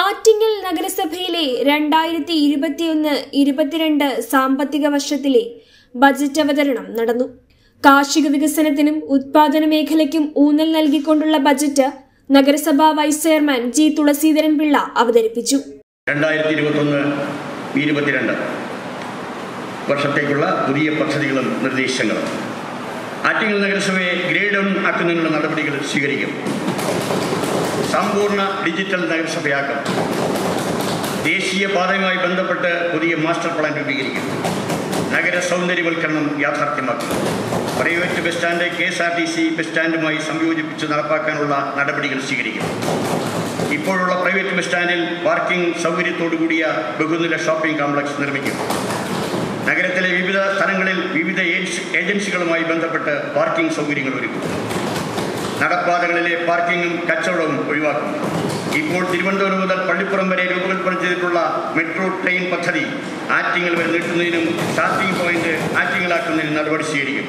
ആറ്റിങ്ങൽ നഗരസഭയിലെ രണ്ടായിരത്തി ഇരുപത്തിയൊന്ന് ഇരുപത്തിരണ്ട് സാമ്പത്തിക വർഷത്തിലെ ബജറ്റ് അവതരണം നടന്നു കാർഷിക വികസനത്തിനും ഉത്പാദന മേഖലയ്ക്കും ഊന്നൽ നൽകിക്കൊണ്ടുള്ള ബജറ്റ് നഗരസഭാ vice chairman G Thulaseedharan Pillai അവതരിപ്പിച്ചു രണ്ടായിരത്തി ഇരുപത്തൊന്ന് ഇരുപത്തിരണ്ട് വർഷത്തേക്കുള്ള പുതിയ പദ്ധതികളും നിർദ്ദേശങ്ങളും ആറ്റിങ്ങൽ നഗരസഭയെ ഗ്രേഡ് വൺ ആക്കുന്നതിനുള്ള നടപടികൾ സ്വീകരിക്കും സമ്പൂർണ്ണ ഡിജിറ്റൽ നഗരസഭയാക്കും ദേശീയ പാതയുമായി ബന്ധപ്പെട്ട് പുതിയ മാസ്റ്റർ പ്ലാൻ രൂപീകരിക്കും നഗര സൗന്ദര്യവൽക്കരണം യാഥാർത്ഥ്യമാക്കും private bus stand K S R T C bus സ്റ്റാൻഡുമായി സംയോജിപ്പിച്ച് നടപ്പാക്കാനുള്ള നടപടികൾ സ്വീകരിക്കും ഇപ്പോഴുള്ള പ്രൈവറ്റ് ബസ് സ്റ്റാൻഡിൽ പാർക്കിംഗ് സൗകര്യത്തോടുകൂടിയ ബഹുനില ഷോപ്പിംഗ് കോംപ്ലക്സ് നിർമ്മിക്കും നഗരത്തിലെ വിവിധ സ്ഥലങ്ങളിൽ വിവിധ ഏജൻസി- ഏജൻസികളുമായി ബന്ധപ്പെട്ട് പാർക്കിംഗ് സൗകര്യങ്ങൾ ഒരുക്കും നടപ്പാതകളിലെ പാർക്കിങ്ങും കച്ചവടവും ഒഴിവാക്കും ഇപ്പോൾ തിരുവനന്തപുരം മുതൽ പള്ളിപ്പുറം വരെ രൂപകൽപ്പന ചെയ്തിട്ടുള്ള മെട്രോ ട്രെയിൻ പദ്ധതി ആറ്റിങ്ങൽ വരെ നീട്ടുന്നതിനും സ്റ്റാർട്ടിംഗ് പോയിന്റ് ആറ്റിങ്ങലാക്കുന്നതിനും നടപടി സ്വീകരിക്കും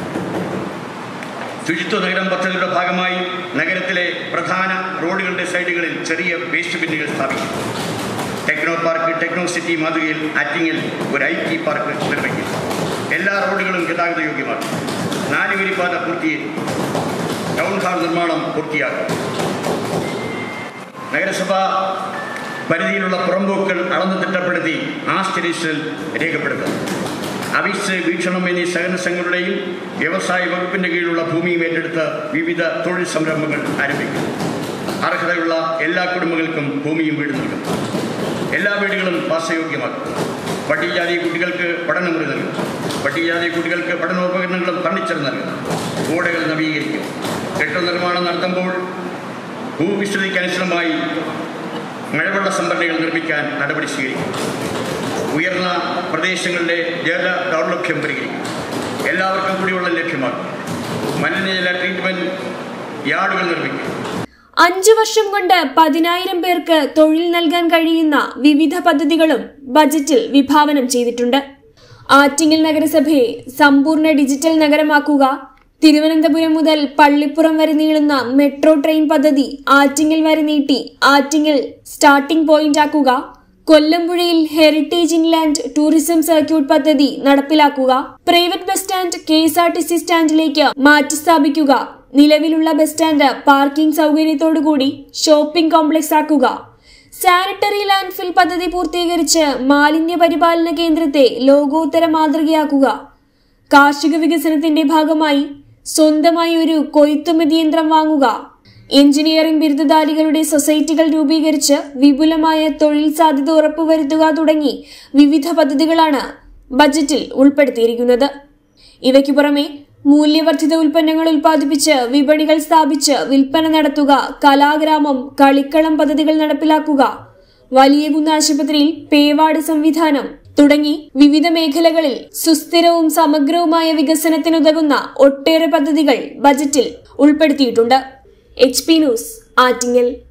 ശുചിത്വ നഗരം പദ്ധതിയുടെ ഭാഗമായി നഗരത്തിലെ പ്രധാന റോഡുകളുടെ സൈഡുകളിൽ ചെറിയ വേസ്റ്റ് ബിന്നുകൾ സ്ഥാപിക്കും ടെക്നോ പാർക്ക് ടെക്നോ സിറ്റി മാതൃകയിൽ ആറ്റിങ്ങിൽ ഒരു ഐ ടി പാർക്ക് നിർമ്മിക്കും എല്ലാ റോഡുകളും ഗതാഗത യോഗ്യമാക്കും നാലുവരിപ്പാത പൂർത്തീകരിക്കും ടൗൺ ഹാൾ നിർമ്മാണം പൂർത്തിയാക്കും നഗരസഭ പരിധിയിലുള്ള പുറമ്പോക്കുകൾ അളന്ന് തിട്ടപ്പെടുത്തി ആസ്തി രജിസ്റ്ററിൽ രേഖപ്പെടുത്തും അവിസ് വീക്ഷണം എന്നീ സഹകരണ സംഘങ്ങളുടെയും വ്യവസായ വകുപ്പിൻ്റെ കീഴിലുള്ള ഭൂമിയും ഏറ്റെടുത്ത് വിവിധ തൊഴിൽ സംരംഭങ്ങൾ ആരംഭിക്കും അർഹതയുള്ള എല്ലാ കുടുംബങ്ങൾക്കും ഭൂമിയും വീട് നൽകും എല്ലാ വീടുകളും വാസയോഗ്യമാക്കും പട്ടികജാതി കുട്ടികൾക്ക് പഠനമുറി നൽകും പട്ടികജാതി കുട്ടികൾക്ക് പഠനോപകരണങ്ങളും ഫർണിച്ചർ നൽകും ഓടകൾ നവീകരിക്കും കെട്ടിട നിർമ്മാണം നടത്തുമ്പോൾ ഭൂവിസ്തൃതിക്കനുസൃതമായി മഴവെള്ള സംഭരണികൾ നിർമ്മിക്കാൻ നടപടി സ്വീകരിക്കും ഉയർന്ന പ്രദേശങ്ങളിലെ ജല ദൗർലഭ്യം പരിഹരിക്കും എല്ലാവർക്കും കുടിവെള്ളം ലഭ്യമാക്കും മലിനജല ട്രീറ്റ്മെൻറ്റ് യാർഡുകൾ നിർമ്മിക്കും അഞ്ചു വർഷം കൊണ്ട് പതിനായിരം പേർക്ക് തൊഴിൽ നൽകാൻ കഴിയുന്ന വിവിധ പദ്ധതികളും ബജറ്റിൽ വിഭാവനം ചെയ്തിട്ടുണ്ട് ആറ്റിങ്ങൽ നഗരസഭയെ സമ്പൂർണ്ണ ഡിജിറ്റൽ നഗരമാക്കുക തിരുവനന്തപുരം മുതൽ പള്ളിപ്പുറം വരെ നീളുന്ന മെട്രോ ട്രെയിൻ പദ്ധതി ആറ്റിങ്ങൽ വരെ നീട്ടി ആറ്റിങ്ങൽ സ്റ്റാർട്ടിംഗ് പോയിന്റ് ആക്കുക കൊല്ലമ്പുഴയിൽ ഹെറിറ്റേജ് ഇൻലാൻഡ് ടൂറിസം സർക്യൂട്ട് പദ്ധതി നടപ്പിലാക്കുക private bus stand K S R T C സ്റ്റാൻഡിലേക്ക് മാറ്റി സ്ഥാപിക്കുക നിലവിലുള്ള ബസ് സ്റ്റാൻഡ് പാർക്കിംഗ് സൗകര്യത്തോടുകൂടി ഷോപ്പിംഗ് കോംപ്ലക്സ് ആക്കുക സാനിറ്ററി ലാൻഡ്ഫിൽ പദ്ധതി പൂർത്തീകരിച്ച് മാലിന്യ പരിപാലന കേന്ദ്രത്തെ ലോകോത്തര മാതൃകയാക്കുക കാർഷിക വികസനത്തിന്റെ ഭാഗമായി സ്വന്തമായി ഒരു കൊയ്ത്തുമതി യന്ത്രം വാങ്ങുക എഞ്ചിനീയറിംഗ് ബിരുദധാരികളുടെ സൊസൈറ്റികൾ രൂപീകരിച്ച് വിപുലമായ തൊഴിൽ സാധ്യത ഉറപ്പുവരുത്തുക തുടങ്ങി വിവിധ പദ്ധതികളാണ് ബജറ്റിൽ ഉൾപ്പെടുത്തിയിരിക്കുന്നത് ഇവയ്ക്കു പുറമെ മൂല്യവർദ്ധിത ഉൽപ്പന്നങ്ങൾ ഉൽപ്പാദിപ്പിച്ച് വിപണികൾ സ്ഥാപിച്ച് വിൽപ്പന നടത്തുക കലാഗ്രാമം കളിക്കളം പദ്ധതികൾ നടപ്പിലാക്കുക വലിയ കുന്ന് ആശുപത്രിയിൽ പേവാർഡ് സംവിധാനം തുടങ്ങി വിവിധ മേഖലകളിൽ സുസ്ഥിരവും സമഗ്രവുമായ വികസനത്തിനുതകുന്ന ഒട്ടേറെ പദ്ധതികൾ ബജറ്റിൽ ഉൾപ്പെടുത്തിയിട്ടുണ്ട് എച്ച് പി ന്യൂസ് ആറ്റിങ്ങൽ